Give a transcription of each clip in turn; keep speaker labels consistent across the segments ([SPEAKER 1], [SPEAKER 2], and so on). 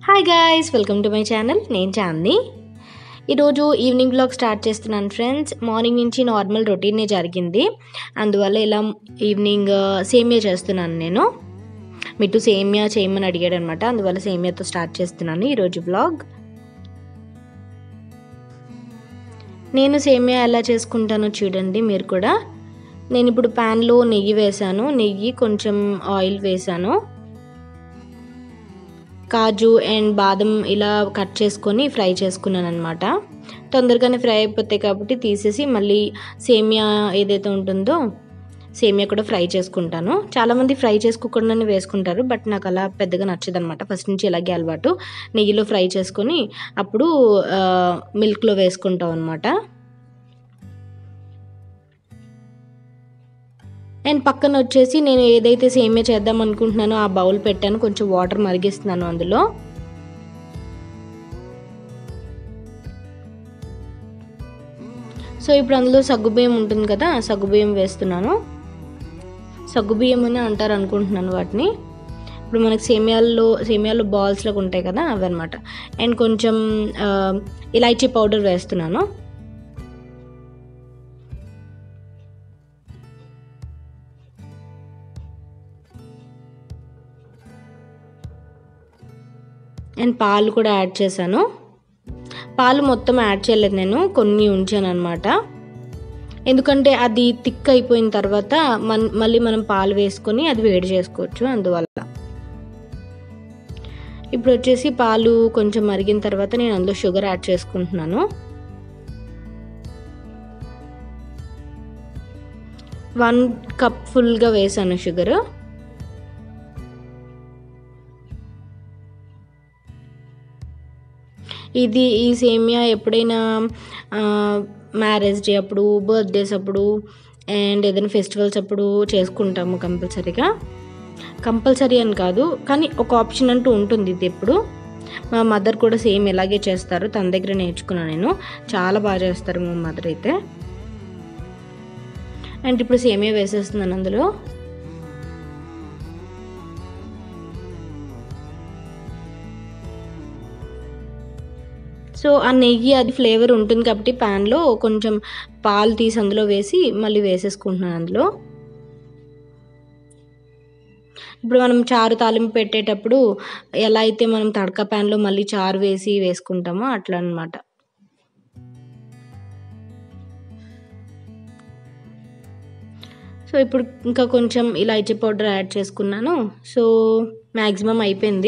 [SPEAKER 1] hi guys welcome to my channel నేను చాంది ఈరోజు evening blog start చేస్తున్నాను ఫ్రెండ్స్ మార్నింగ్ నుంచి నార్మల్ రొటీనే జరిగింది అందువల్ల ఇలా ఈవినింగ్ సేమియా చేస్తున్నాను నేను మిట్టు సేమియా చేయమని అడిగాడు అనమాట అందువల్ల సేమియాతో స్టార్ట్ చేస్తున్నాను ఈరోజు బ్లాగ్ నేను సేమియా ఎలా చేసుకుంటానో చూడండి మీరు కూడా నేను ఇప్పుడు ప్యాన్లో నెయ్యి వేసాను నెయ్యి కొంచెం ఆయిల్ వేసాను కాజు అండ్ బాదం ఇలా కట్ చేసుకొని ఫ్రై చేసుకున్నాను అనమాట తొందరగానే ఫ్రై అయిపోతాయి కాబట్టి తీసేసి మళ్ళీ సేమియా ఏదైతే ఉంటుందో సేమియా కూడా ఫ్రై చేసుకుంటాను చాలామంది ఫ్రై చేసుకోకుండానే వేసుకుంటారు బట్ నాకు అలా పెద్దగా నచ్చదు అనమాట ఫస్ట్ నుంచి ఇలాగే అలవాటు నెయ్యిలో ఫ్రై చేసుకొని అప్పుడు మిల్క్లో వేసుకుంటాం అనమాట అండ్ పక్కన వచ్చేసి నేను ఏదైతే సేమియా చేద్దాం అనుకుంటున్నానో ఆ బౌల్ పెట్టాను కొంచెం వాటర్ మరిగిస్తున్నాను అందులో సో ఇప్పుడు అందులో సగ్గుబియ్యం ఉంటుంది కదా సగ్గుబియ్యం వేస్తున్నాను సగ్గుబియ్యం అని అంటారు అనుకుంటున్నాను వాటిని ఇప్పుడు మనకి సేమియాల్లో సేమియాల్లో బాల్స్ లాగా ఉంటాయి కదా అవి అనమాట అండ్ కొంచెం ఇలాచీ పౌడర్ వేస్తున్నాను అండ్ పాలు కూడా యాడ్ చేశాను పాలు మొత్తం యాడ్ చేయలేదు నేను కొన్ని ఉంచాను అనమాట ఎందుకంటే అది థిక్ అయిపోయిన తర్వాత మన మళ్ళీ మనం పాలు వేసుకొని అది వేడి చేసుకోవచ్చు అందువల్ల ఇప్పుడు వచ్చేసి పాలు కొంచెం మరిగిన తర్వాత నేను అందులో షుగర్ యాడ్ చేసుకుంటున్నాను వన్ కప్ ఫుల్గా వేసాను షుగర్ ఇది ఈ సేమియా ఎప్పుడైనా మ్యారేజ్ డే అప్పుడు బర్త్డేస్ అప్పుడు అండ్ ఏదైనా ఫెస్టివల్స్ అప్పుడు చేసుకుంటాము కంపల్సరీగా కంపల్సరీ అని కాదు కానీ ఒక ఆప్షన్ అంటూ ఉంటుంది ఇది ఎప్పుడు మా మదర్ కూడా సేమ్ ఇలాగే చేస్తారు తన దగ్గర నేర్చుకున్నాను నేను చాలా బాగా చేస్తారు మా మదర్ అయితే అండ్ ఇప్పుడు సేమియా వేసేస్తున్నాను అందులో సో ఆ నెయ్యి అది ఫ్లేవర్ ఉంటుంది కాబట్టి ప్యాన్లో కొంచెం పాలు తీసి అందులో వేసి మళ్ళీ వేసేసుకుంటున్నాను అందులో ఇప్పుడు మనం చారు తాలింపు పెట్టేటప్పుడు ఎలా అయితే మనం తడక ప్యాన్లో మళ్ళీ చారు వేసి వేసుకుంటామో అట్లా అనమాట సో ఇప్పుడు ఇంకా కొంచెం ఇలాచీ పౌడర్ యాడ్ చేసుకున్నాను సో మ్యాక్సిమం అయిపోయింది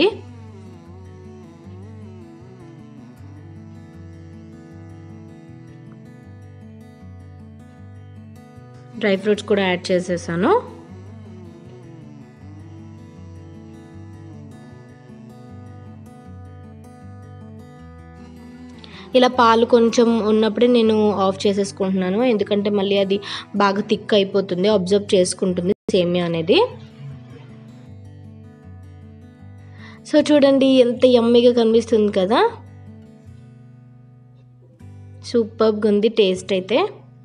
[SPEAKER 1] డ్రై ఫ్రూట్స్ కూడా యాడ్ చేసేసాను ఇలా పాలు కొంచెం ఉన్నప్పుడే నేను ఆఫ్ చేసేసుకుంటున్నాను ఎందుకంటే మళ్ళీ అది బాగా థిక్ అయిపోతుంది అబ్జర్వ్ చేసుకుంటుంది సేమియా అనేది సో చూడండి ఎంత యమ్మీగా కనిపిస్తుంది కదా సూపర్గా ఉంది టేస్ట్ అయితే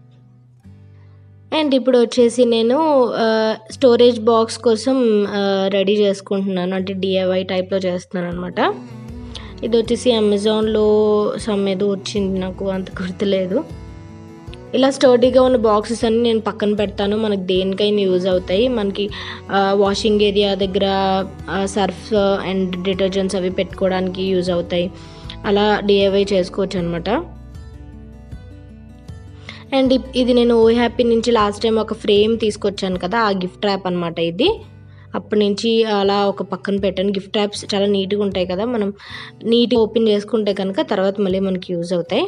[SPEAKER 1] అండ్ ఇప్పుడు వచ్చేసి నేను స్టోరేజ్ బాక్స్ కోసం రెడీ చేసుకుంటున్నాను అంటే డిఐవై టైప్లో చేస్తున్నాను అనమాట ఇది వచ్చేసి అమెజాన్లో సమ్ ఏదో వచ్చింది నాకు అంత గుర్తులేదు ఇలా స్టోడీగా ఉన్న బాక్సెస్ అన్ని నేను పక్కన పెడతాను మనకి దేనికైనా యూజ్ అవుతాయి మనకి వాషింగ్ ఏరియా దగ్గర సర్ఫ్ అండ్ డిటర్జెంట్స్ అవి పెట్టుకోవడానికి యూజ్ అవుతాయి అలా డిఐవై చేసుకోవచ్చు అనమాట అండ్ ఇది నేను ఓ హ్యాపీ నుంచి లాస్ట్ టైం ఒక ఫ్రేమ్ తీసుకొచ్చాను కదా ఆ గిఫ్ట్ ర్యాప్ అనమాట ఇది అప్పటి నుంచి అలా ఒక పక్కన పెట్టాను గిఫ్ట్ ర్యాప్స్ చాలా నీట్గా ఉంటాయి కదా మనం నీట్గా ఓపెన్ చేసుకుంటే కనుక తర్వాత మళ్ళీ మనకి యూజ్ అవుతాయి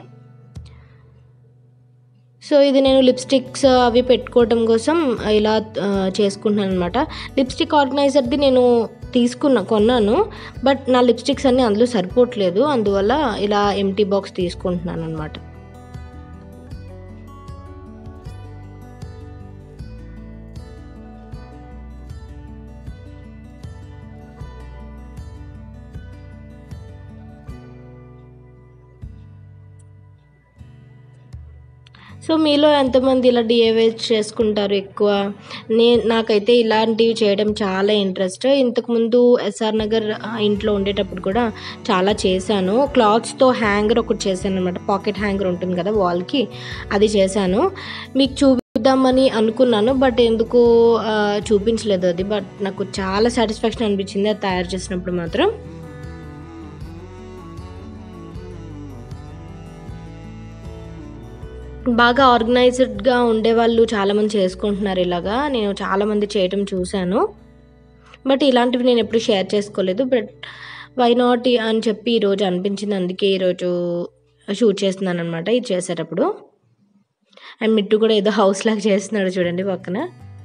[SPEAKER 1] సో ఇది నేను లిప్స్టిక్స్ అవి పెట్టుకోవడం కోసం ఇలా చేసుకుంటున్నాను అనమాట లిప్స్టిక్ ఆర్గనైజర్ది నేను తీసుకున్నా కొన్నాను బట్ నా లిప్స్టిక్స్ అన్నీ అందులో సరిపోవట్లేదు అందువల్ల ఇలా ఎంటీ బాక్స్ తీసుకుంటున్నాను అనమాట సో మీలో ఎంతమంది ఇలా డిఐవై చేసుకుంటారు ఎక్కువ నే నాకైతే ఇలాంటివి చేయడం చాలా ఇంట్రెస్ట్ ఇంతకుముందు ఎస్ఆర్ నగర్ ఆ, ఇంట్లో ఉండేటప్పుడు కూడా చాలా చేశాను క్లాత్స్తో హ్యాంగర్ ఒకటి చేశాను అనమాట పాకెట్ హ్యాంగర్ ఉంటుంది కదా వాల్కి అది చేశాను మీకు చూపిద్దామని అనుకున్నాను బట్ ఎందుకు ఆ, చూపించలేదు అది బట్ నాకు చాలా సాటిస్ఫాక్షన్ అనిపించింది అది తయారు చేసినప్పుడు మాత్రం బాగా ఆర్గనైజ్డ్గా ఉండేవాళ్ళు చాలామంది చేసుకుంటున్నారు ఇలాగా నేను చాలామంది చేయటం చూశాను బట్ ఇలాంటివి నేను ఎప్పుడు షేర్ చేసుకోలేదు బట్ వై నాట్ అని చెప్పి ఈరోజు అనిపించింది అందుకే ఈరోజు షూట్ చేస్తున్నాను అనమాట ఇది చేసేటప్పుడు అండ్ మిట్టు కూడా ఏదో హౌస్ లాగా చేస్తున్నాడు చూడండి పక్కన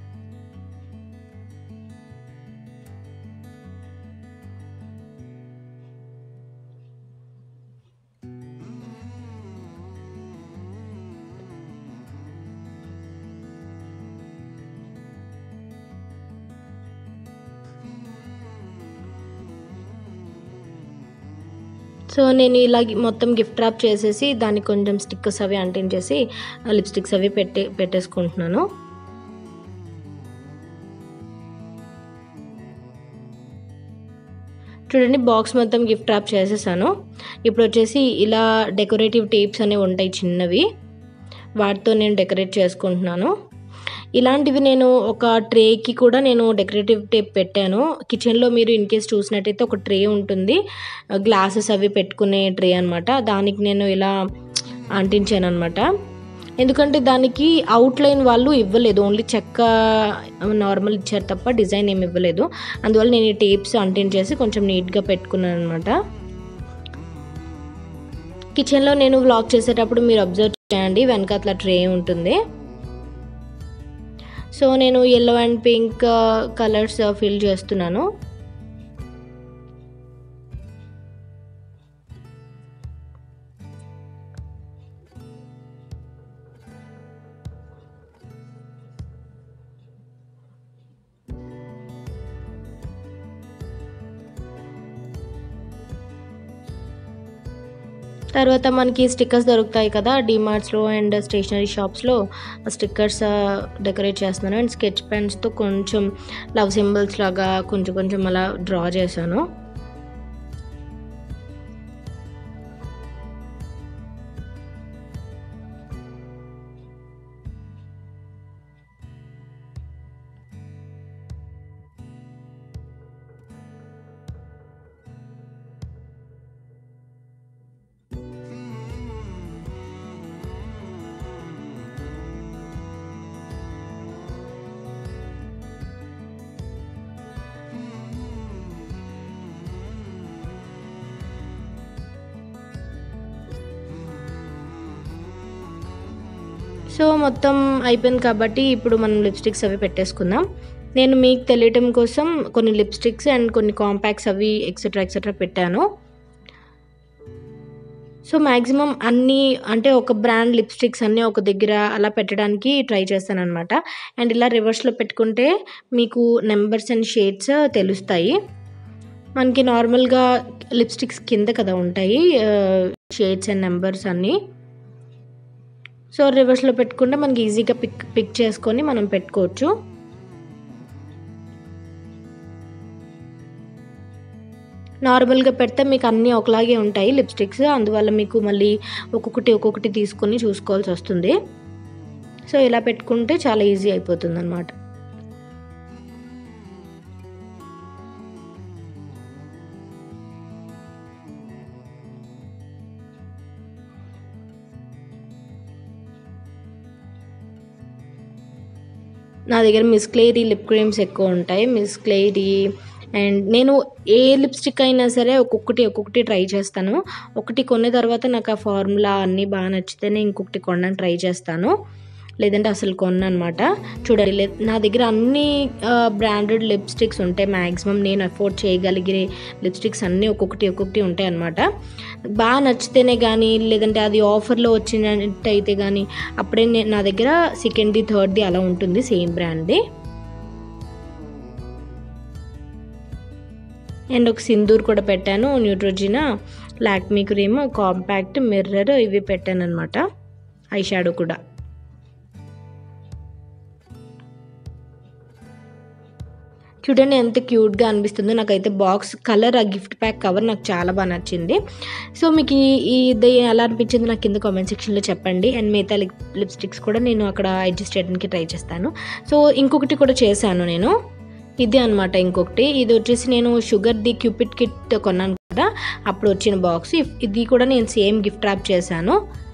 [SPEAKER 1] సో నేను ఇలా గి- మొత్తం గిఫ్ట్ ర్యాప్ చేసేసి దానికి కొంచెం స్టిక్కర్స్ అవి అంటించేసి లిప్స్టిక్స్ అవి పెట్టే పెట్టేసుకుంటున్నాను చూడండి బాక్స్ మొత్తం గిఫ్ట్ ర్యాప్ చేసేసాను ఇప్పుడు వచ్చేసి ఇలా డెకరేటివ్ టేప్స్ అనేవి ఉంటాయి చిన్నవి వాటితో నేను డెకరేట్ చేసుకుంటున్నాను ఇలాంటివి నేను ఒక ట్రేకి కూడా నేను డెకరేటివ్ టేప్ పెట్టాను కిచెన్లో మీరు ఇన్ కేస్ చూసినట్టయితే ఒక ట్రే ఉంటుంది గ్లాసెస్ అవి పెట్టుకునే ట్రే అనమాట దానికి నేను ఇలా అంటించాను అనమాట ఎందుకంటే దానికి అవుట్లైన్ వాళ్ళు ఇవ్వలేదు ఓన్లీ చెక్క నార్మల్ ఇచ్చారు తప్ప డిజైన్ ఏమి ఇవ్వలేదు అందువల్ల నేను ఈ టేప్స్ అంటించేసి కొంచెం నీట్గా పెట్టుకున్నాను అనమాట కిచెన్లో నేను వ్లాగ్ చేసేటప్పుడు మీరు అబ్జర్వ్ చేయండి వెనక అట్లా ట్రే ఉంటుంది సో నేను yellow and pink colours fill చేస్తున్నాను తర్వాత మనకి స్టిక్కర్స్ దొరుకుతాయి కదా డిమార్ట్స్లో అండ్ స్టేషనరీ షాప్స్లో స్టిక్కర్స్ డెకరేట్ చేస్తున్నాను అండ్ స్కెచ్ పెన్స్తో కొంచెం లవ్ సింబల్స్ లాగా కొంచెం కొంచెం అలా డ్రా చేశాను సో మొత్తం అయిపోయింది కాబట్టి ఇప్పుడు మనం లిప్స్టిక్స్ అవి పెట్టేసుకుందాం నేను మీకు తెలియటం కోసం కొన్ని లిప్స్టిక్స్ అండ్ కొన్ని కాంపాక్ట్స్ అవి ఎక్సెట్రా ఎక్సెట్రా పెట్టాను సో మ్యాక్సిమం అన్నీ అంటే ఒక బ్రాండ్ లిప్స్టిక్స్ అన్నీ ఒక దగ్గర అలా పెట్టడానికి ట్రై చేస్తాను అనమాట అండ్ ఇలా రివర్స్లో పెట్టుకుంటే మీకు నెంబర్స్ అండ్ షేడ్స్ తెలుస్తాయి మనకి నార్మల్గా లిప్స్టిక్స్ కింద కదా ఉంటాయి షేడ్స్ అండ్ నెంబర్స్ అన్నీ సో రివర్స్లో పెట్టుకుంటే మనకి ఈజీగా పిక్ పిక్ చేసుకొని మనం పెట్టుకోవచ్చు నార్మల్గా పెడితే మీకు అన్నీ ఒకలాగే ఉంటాయి లిప్స్టిక్స్ అందువల్ల మీకు మళ్ళీ ఒక్కొక్కటి ఒక్కొక్కటి తీసుకొని చూసుకోవాల్సి వస్తుంది సో ఇలా పెట్టుకుంటే చాలా ఈజీ అయిపోతుంది అనమాట నా దగ్గర మిస్ క్లేరీ లిప్ క్రీమ్స్ ఎక్కువ ఉంటాయి మిస్ క్లేరీ అండ్ నేను ఏ లిప్స్టిక్ అయినా సరే ఒక్కొక్కటి ఒక్కొక్కటి ట్రై చేస్తాను ఒకటి కొన్న తర్వాత నాకు ఆ ఫార్ములా అన్నీ బాగా నచ్చితేనే ఇంకొకటి కొనడానికి ట్రై చేస్తాను లేదంటే అసలు కొన్న అనమాట చూడాలి లే నా దగ్గర అన్ని బ్రాండెడ్ లిప్స్టిక్స్ ఉంటాయి మ్యాక్సిమం నేను అఫోర్డ్ చేయగలిగే లిప్స్టిక్స్ అన్నీ ఒక్కొక్కటి ఒక్కొక్కటి ఉంటాయి అనమాట బాగా నచ్చితేనే కానీ లేదంటే అది ఆఫర్లో వచ్చినట్టయితే కానీ అప్పుడే నేను నా దగ్గర సెకండ్ది థర్డ్ది అలా ఉంటుంది సేమ్ బ్రాండ్ది అండ్ ఒక సింధూర్ కూడా పెట్టాను Neutrogena Lakme cream compact mirror ఇవి పెట్టాను అనమాట ఐ షాడో కూడా చూడండి ఎంత క్యూట్గా అనిపిస్తుందో నాకైతే బాక్స్ కలర్ ఆ గిఫ్ట్ ప్యాక్ కవర్ నాకు చాలా బాగా నచ్చింది సో మీకు ఈ- ఈ ఇది ఎలా అనిపించింది నాకు కింద కామెంట్ సెక్షన్లో చెప్పండి అండ్ మిగతా లిప్ లిప్స్టిక్స్ కూడా నేను అక్కడ అడ్జస్ట్ చేయడానికి ట్రై చేస్తాను సో ఇంకొకటి కూడా చేశాను నేను ఇది అనమాట ఇంకొకటి ఇది వచ్చేసి నేను షుగర్ది క్యూపిట్ కిట్ కొన్నాను కదా అప్పుడు వచ్చిన బాక్స్ ఇది కూడా నేను సేమ్ గిఫ్ట్ ర్యాప్ చేశాను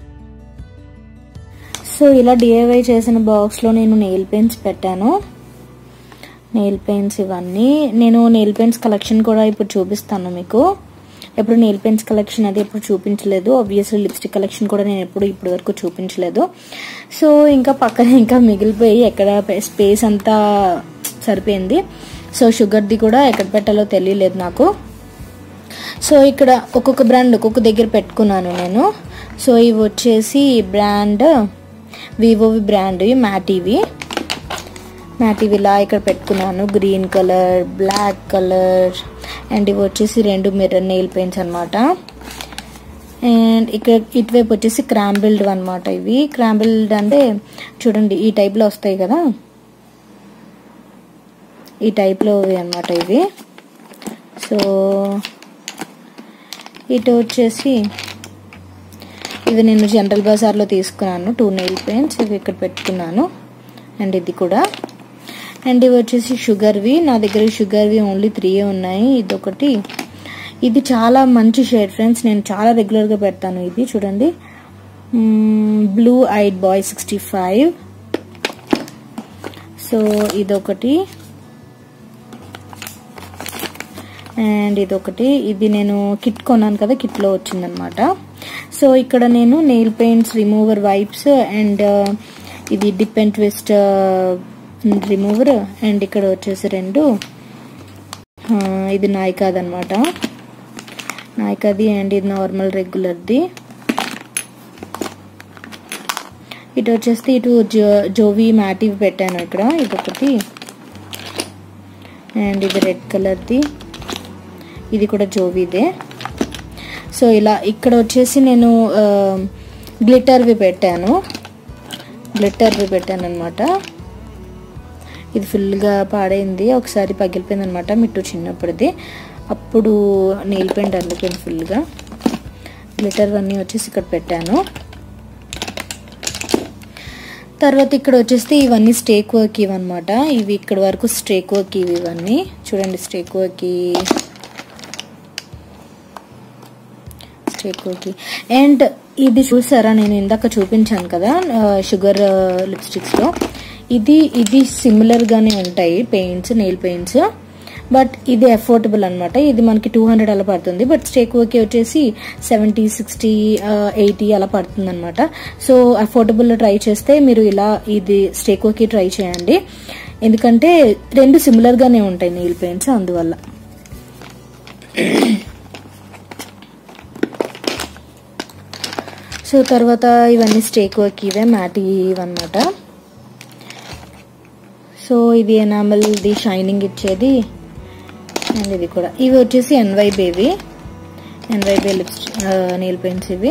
[SPEAKER 1] సో ఇలా డిఐవై చేసిన బాక్స్లో నేను నెయిల్ పెన్స్ పెట్టాను నెయిల్ పెన్స్ ఇవన్నీ నేను నెయిల్ పెన్స్ కలెక్షన్ కూడా ఇప్పుడు చూపిస్తాను మీకు ఎప్పుడు నెయిల్ పెన్స్ కలెక్షన్ అది ఎప్పుడు చూపించలేదు ఆబ్వియస్లీ లిప్స్టిక్ కలెక్షన్ కూడా నేను ఎప్పుడు ఇప్పటి వరకు చూపించలేదు సో ఇంకా పక్కన ఇంకా మిగిలిపోయి ఎక్కడ స్పేస్ అంతా సరిపోయింది సో షుగర్ది కూడా ఎక్కడ పెట్టాలో తెలియలేదు నాకు సో ఇక్కడ ఒక్కొక్క బ్రాండ్ ఒక్కొక్క దగ్గర పెట్టుకున్నాను నేను సో ఇవి వచ్చేసి బ్రాండ్ వివోవి బ్రాండ్ మ్యాటివి మ్యాటివి ఇలా ఇక్కడ పెట్టుకున్నాను green colour black colour and ఇవి వచ్చేసి రెండు మిర్రర్ నెయిల్ పెయింట్స్ అనమాట అండ్ ఇక్కడ ఇటువైపు వచ్చేసి క్రాంబిల్డ్ అనమాట ఇవి క్రాంబిల్డ్ అంటే చూడండి ఈ టైప్లో వస్తాయి కదా ఈ టైప్లో అనమాట ఇవి సో ఇటు వచ్చేసి ఇవి నేను జనరల్ బజార్లో తీసుకున్నాను టూ నెయిల్ పెయింట్స్ ఇవి ఇక్కడ పెట్టుకున్నాను అండ్ ఇది కూడా అండ్ ఇవి వచ్చేసి షుగర్వి నా దగ్గర షుగర్వి ఓన్లీ త్రీ ఉన్నాయి ఇది ఒకటి ఇది చాలా మంచి షేడ్ ఫ్రెండ్స్ నేను చాలా రెగ్యులర్గా పెడతాను ఇది చూడండి blue eyed boy sixty five so ఇదొకటి అండ్ ఇదొకటి ఇది నేను కిట్ కొన్నాను కదా కిట్లో వచ్చిందనమాట సో ఇక్కడ నేను nail paints remover wipes and ఇది dip and twist remover and ఇక్కడ వచ్చేసి రెండు ఆ, ఇది నాయికాది అనమాట నాయికాది అండ్ ఇది నార్మల్ రెగ్యులర్ది ఇటు వచ్చేసి ఇటు జో జోవి మ్యాటివ్ పెట్టాను ఇక్కడ ఇదొకటి అండ్ ఇది రెడ్ కలర్ది ఇది కూడా జోవిదే సో ఇలా ఇక్కడ వచ్చేసి నేను గ్లిటర్వి పెట్టాను గ్లిటర్వి పెట్టాను అనమాట ఇది ఫుల్గా పాడైంది ఒకసారి పగిలిపోయింది అనమాట మిట్టు చిన్నప్పుడుది అప్పుడు నెయిల్ పెయింట్ అందుకుంది ఫుల్గా గ్లిటర్ అన్నీ వచ్చేసి ఇక్కడ పెట్టాను తర్వాత ఇక్కడ వచ్చేసి ఇవన్నీ స్టేక్ వర్క్ ఇవన్నమాట ఇవి ఇక్కడ వరకు స్టేక్ వర్క్ ఇవి ఇవన్నీ చూడండి stake work stake work and ఇది చూసారా నేను ఇందాక చూపించాను కదా షుగర్ లిప్స్టిక్స్లో ఇది ఇది సిమిలర్గానే ఉంటాయి పెయింట్స్ నెయిల్ పెయింట్స్ బట్ ఇది అఫోర్డబుల్ అనమాట ఇది మనకి టూ హండ్రెడ్ అలా పడుతుంది బట్ స్టేక్ వర్క్ వచ్చేసి సెవెంటీ సిక్స్టీ ఎయిటీ అలా పడుతుంది అనమాట సో అఫోర్డబుల్ ట్రై చేస్తే మీరు ఇలా ఇది స్టేక్ వర్క్ ట్రై చేయండి ఎందుకంటే రెండు సిమిలర్గానే ఉంటాయి నెయిల్ పెయింట్స్ అందువల్ల సో తర్వాత ఇవన్నీ స్టేక్ వర్క్ ఇవే మ్యాట్ ఇవన్నమాట సో ఇది ఎనామల్ది షైనింగ్ ఇచ్చేది అండ్ ఇది కూడా ఇవి వచ్చేసి NY baby NY bae lips nail paints ఇవి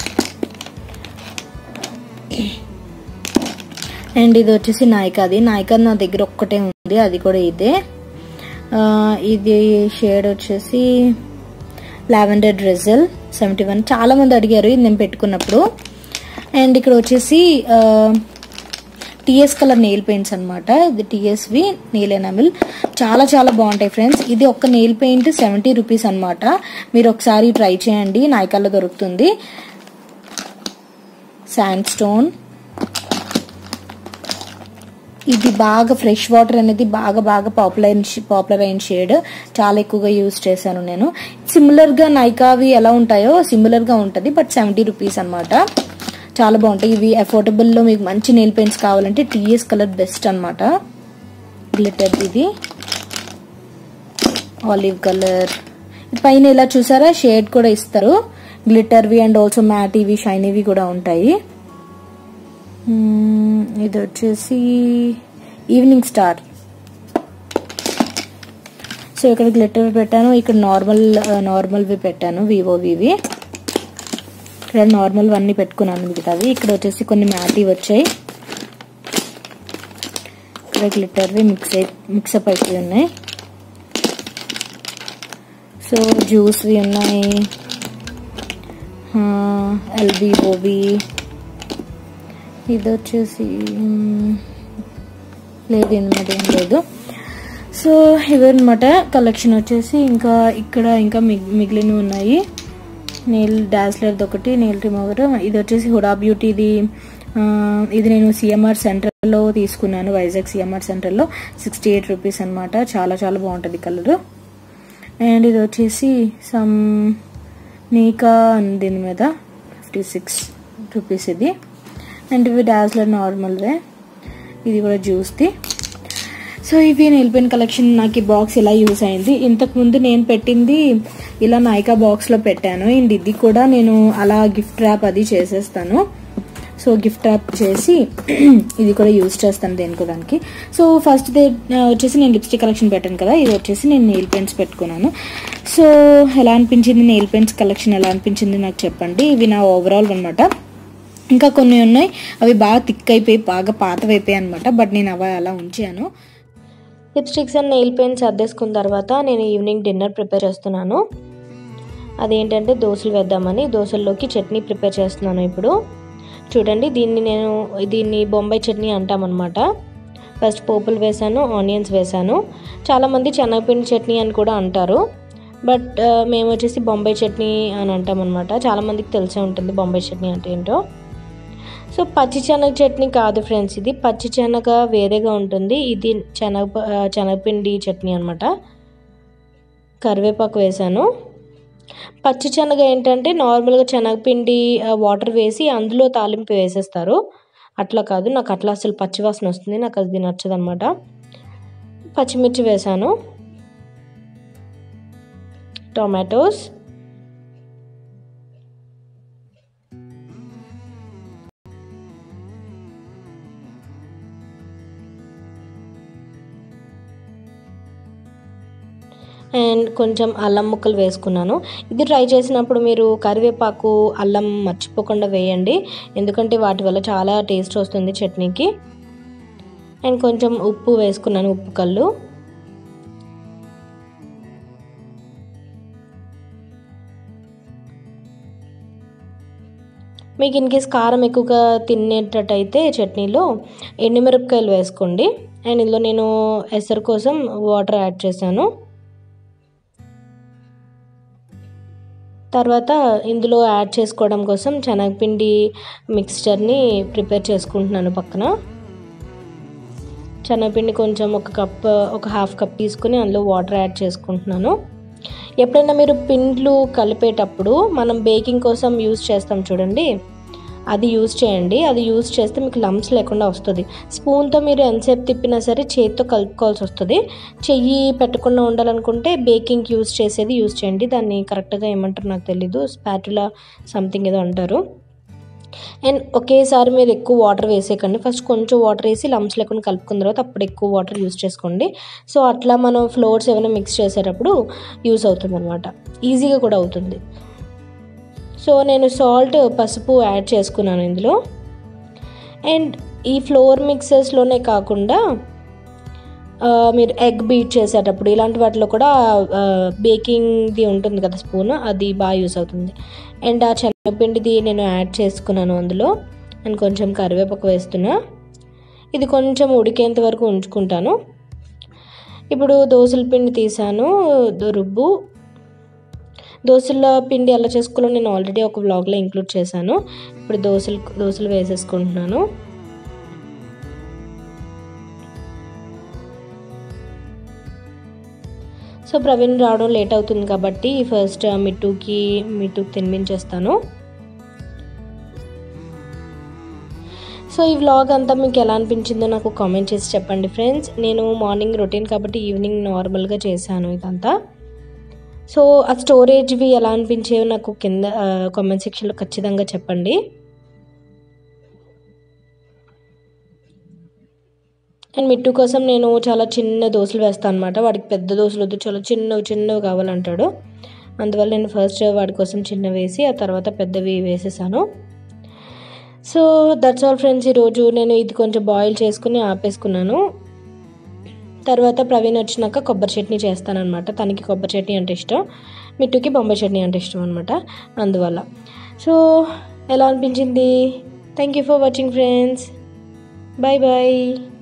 [SPEAKER 1] అండ్ ఇది వచ్చేసి నాయికాది నాయికాది నా దగ్గర ఒక్కటే ఉంది అది కూడా ఇదే ఆ, ఇది షేడ్ వచ్చేసి లావెండర్ డ్రెజల్ సెవెంటీ వన్ చాలా మంది అడిగారు ఇది నేను పెట్టుకున్నప్పుడు అండ్ ఇక్కడ వచ్చేసి టీఎస్ కలర్ నెయిల్ పెయింట్స్ అనమాట ఇది టీఎస్వి నెయిల్ ఎనామిల్ చాలా చాలా బాగుంటాయి ఫ్రెండ్స్ ఇది ఒక్క నెయిల్ పెయింట్ సెవెంటీ రూపీస్ అనమాట మీరు ఒకసారి ట్రై చేయండి నాయకాల్లో దొరుకుతుంది శాండ్ స్టోన్ ఇది బాగా ఫ్రెష్ వాటర్ అనేది బాగా బాగా పాపులర్ పాపులర్ అయిన షేడ్ చాలా ఎక్కువగా యూజ్ చేశాను నేను సిమిలర్ గా నైకావి ఎలా ఉంటాయో సిమిలర్ గా ఉంటది బట్ సెవెంటీ రూపీస్ అనమాట చాలా బాగుంటాయి ఇవి అఫోర్డబుల్ లో మీకు మంచి నెయిల్ పెయింట్స్ కావాలంటే టీఎస్ కలర్ బెస్ట్ అనమాట గ్లిటర్ ఇది ఆలివ్ కలర్ పైన ఇలా చూసారా షేడ్ కూడా ఇస్తారు గ్లిటర్వి అండ్ ఆల్సో మ్యాట్ ఇవి షైనీవి కూడా ఉంటాయి మ్మ్, ఇది వచ్చేసి ఈవినింగ్ స్టార్ సో ఇక్కడ గ్లిటర్ పెట్టాను ఇక్కడ నార్మల్ నార్మల్వి పెట్టాను వివోవివి ఇక్కడ నార్మల్ అన్నీ పెట్టుకున్నాను మిగతావి ఇక్కడ వచ్చేసి కొన్ని మ్యాటివ్ వచ్చాయి ఇక్కడ గ్లిటర్వి మిక్స్ అయి మిక్సప్ అయిపోయి ఉన్నాయి సో జ్యూస్వి ఉన్నాయి ఎల్బీ ఓబీ ఇది వచ్చేసి మ్, లేదు ఇందులో ఏం లేదు సో ఇవన్నమాట కలెక్షన్ వచ్చేసి ఇంకా ఇక్కడ ఇంకా మిగ్ మిగిలినవి ఉన్నాయి నెయిల్ డాస్లర్ది ఒకటి నెయిల్ రిమూవర్ ఇది వచ్చేసి హుడా బ్యూటీది ఆ, ఇది నేను సిఎంఆర్ సెంటర్లో తీసుకున్నాను వైజాగ్ సిఎంఆర్ సెంటర్లో సిక్స్టీ ఎయిట్ రూపీస్ అనమాట చాలా చాలా బాగుంటుంది కలర్ అండ్ ఇది వచ్చేసి సమ్ నీకా అని దీని మీద ఫిఫ్టీ సిక్స్ రూపీస్ ఇది అండ్ ఇవి డాస్లర్ నార్మల్వే ఇది కూడా జ్యూస్ది సో ఇవి నెయిల్ పెన్ కలెక్షన్ నాకు ఈ బాక్స్ ఇలా యూస్ అయింది ఇంతకు ముందు నేను పెట్టింది ఇలా నాయికా బాక్స్లో పెట్టాను అండ్ ఇది కూడా నేను అలా గిఫ్ట్ ర్యాప్ అది చేసేస్తాను సో గిఫ్ట్ ర్యాప్ చేసి ఇది కూడా యూజ్ చేస్తాను దేనికోదానికి సో ఫస్ట్ దే వచ్చేసి నేను లిప్స్టిక్ కలెక్షన్ పెట్టాను కదా ఇది వచ్చేసి నేను నెయిల్ పెన్స్ పెట్టుకున్నాను సో ఎలా అనిపించింది నెయిల్ పెన్స్ కలెక్షన్ ఎలా అనిపించింది నాకు చెప్పండి ఇవి నా ఓవరాల్ అనమాట ఇంకా కొన్ని ఉన్నాయి అవి బాగా థిక్ అయిపోయి బాగా పాతవైపోయాయి అనమాట బట్ నేను అవి అలా ఉంచాను లిప్స్టిక్స్ అండ్ నెయిల్ పెన్స్ అద్దేసుకున్న తర్వాత నేను ఈవినింగ్ డిన్నర్ ప్రిపేర్ చేస్తున్నాను అదేంటంటే దోశలు వేద్దామని దోశల్లోకి చట్నీ ప్రిపేర్ చేస్తున్నాను ఇప్పుడు చూడండి దీన్ని నేను దీన్ని బొంబాయి చట్నీ అంటామన్నమాట ఫస్ట్ పోపులు వేసాను ఆనియన్స్ వేసాను చాలామంది శనగపిండి చట్నీ అని కూడా అంటారు బట్ ఆ, మేము వచ్చేసి బొంబాయి చట్నీ అని అంటామన్నమాట చాలామందికి తెలిసే ఉంటుంది బొంబాయి చట్నీ అంటే ఏంటో సో పచ్చి శనగ చట్నీ కాదు ఫ్రెండ్స్ ఇది పచ్చి శనగ వేరేగా ఉంటుంది ఇది శనగ ఆ, శనగపిండి చట్నీ అనమాట కరివేపాకు వేసాను పచ్చి శనగ ఏంటంటే నార్మల్గా శనగపిండి ఆ, వాటర్ వేసి అందులో తాలింపు వేసేస్తారు అట్లా కాదు నాకు అట్లా అసలు పచ్చివాసన వస్తుంది నాకు అది నచ్చదు అనమాట పచ్చిమిర్చి వేసాను టొమాటోస్ అండ్ కొంచెం అల్లం ముక్కలు వేసుకున్నాను ఇది ట్రై చేసినప్పుడు మీరు కరివేపాకు అల్లం మర్చిపోకుండా వేయండి ఎందుకంటే వాటి వల్ల చాలా టేస్ట్ వస్తుంది చట్నీకి అండ్ కొంచెం ఉప్పు వేసుకున్నాను ఉప్పు కళ్ళు మీకు ఇన్ కేస్ కారం ఎక్కువగా తినేటట్టయితే చట్నీలో ఎండుమిరపకాయలు వేసుకోండి అండ్ ఇందులో నేను ఎసరు కోసం వాటర్ యాడ్ చేశాను తర్వాత ఇందులో యాడ్ చేసుకోవడం కోసం శనగపిండి మిక్స్చర్ని ప్రిపేర్ చేసుకుంటున్నాను పక్కన శనగపిండి కొంచెం ఒక కప్ ఒక హాఫ్ కప్ తీసుకుని అందులో వాటర్ యాడ్ చేసుకుంటున్నాను ఎప్పుడైనా మీరు పిండ్లు కలిపేటప్పుడు మనం బేకింగ్ కోసం యూజ్ చేస్తాం చూడండి అది యూజ్ చేయండి అది యూజ్ చేస్తే మీకు లంప్స్ లేకుండా వస్తుంది స్పూన్తో మీరు ఎంతసేపు తిప్పినా సరే చేతితో కలుపుకోవాల్సి వస్తుంది చెయ్యి పెట్టకుండా ఉండాలనుకుంటే బేకింగ్ యూజ్ చేసేది యూజ్ చేయండి దాన్ని కరెక్ట్గా ఏమంటారు నాకు తెలీదు స్పాటులా సంథింగ్ ఏదో అంటారు అండ్ ఒకేసారి మీరు ఎక్కువ వాటర్ వేసేయకండి ఫస్ట్ కొంచెం వాటర్ వేసి లంప్స్ లేకుండా కలుపుకున్న తర్వాత అప్పుడు ఎక్కువ వాటర్ యూస్ చేసుకోండి సో అట్లా మనం ఫ్లోర్స్ ఏమైనా మిక్స్ చేసేటప్పుడు యూస్ అవుతుంది అనమాట ఈజీగా కూడా అవుతుంది సో నేను సాల్ట్ పసుపు యాడ్ చేసుకున్నాను ఇందులో అండ్ ఈ ఫ్లోర్ మిక్సెస్లోనే కాకుండా ఆ, మీరు ఎగ్ బీట్ చేసేటప్పుడు ఇలాంటి వాటిలో కూడా బేకింగ్ది ఉంటుంది కదా స్పూన్ అది బాగా యూస్ అవుతుంది అండ్ ఆ శనగపిండిది నేను యాడ్ చేసుకున్నాను అందులో అండ్ కొంచెం కరివేపాకు వేస్తున్నా ఇది కొంచెం ఉడికేంత వరకు ఉంచుకుంటాను ఇప్పుడు దోశల పిండి తీసాను దో- రుబ్బు దోశల పిండి ఎలా చేసుకోవాలో నేను ఆల్రెడీ ఒక వ్లాగ్లో ఇంక్లూడ్ చేశాను ఇప్పుడు దోశలు దోశలు వేసేసుకుంటున్నాను సో ప్రవీణ్ రావడం లేట్ అవుతుంది కాబట్టి ఫస్ట్ మిట్టుకి మిట్టుకి తినిపించేస్తాను సో ఈ వ్లాగ్ అంతా మీకు ఎలా అనిపించిందో నాకు కామెంట్ చేసి చెప్పండి ఫ్రెండ్స్ నేను మార్నింగ్ రొటీన్ కాబట్టి ఈవినింగ్ నార్మల్గా చేశాను ఇదంతా సో ఆ స్టోరేజ్వి ఎలా అనిపించేవో నాకు కింద కామెంట్ సెక్షన్లో ఖచ్చితంగా చెప్పండి అండ్ మిట్టు కోసం నేను చాలా చిన్న దోశలు వేస్తాను అనమాట వాడికి పెద్ద దోశలు వద్దు చాలా చిన్నవి చిన్నవి కావాలంటాడు అందువల్ల నేను ఫస్ట్ వాడి కోసం చిన్నవి వేసి ఆ తర్వాత పెద్దవి వేసేసాను సో దట్స్ ఆల్ ఫ్రెండ్స్ ఈరోజు నేను ఇది కొంచెం బాయిల్ చేసుకుని ఆపేసుకున్నాను తర్వాత ప్రవీణ్ వచ్చినాక కొబ్బరి చట్నీ చేస్తానన్నమాట తనకి కొబ్బరి చట్నీ అంటే ఇష్టం మిట్టుకి బొంబాయి చట్నీ అంటే ఇష్టం అనమాట అందువల్ల సో ఎలా అనిపించింది thank you for watching friends bye bye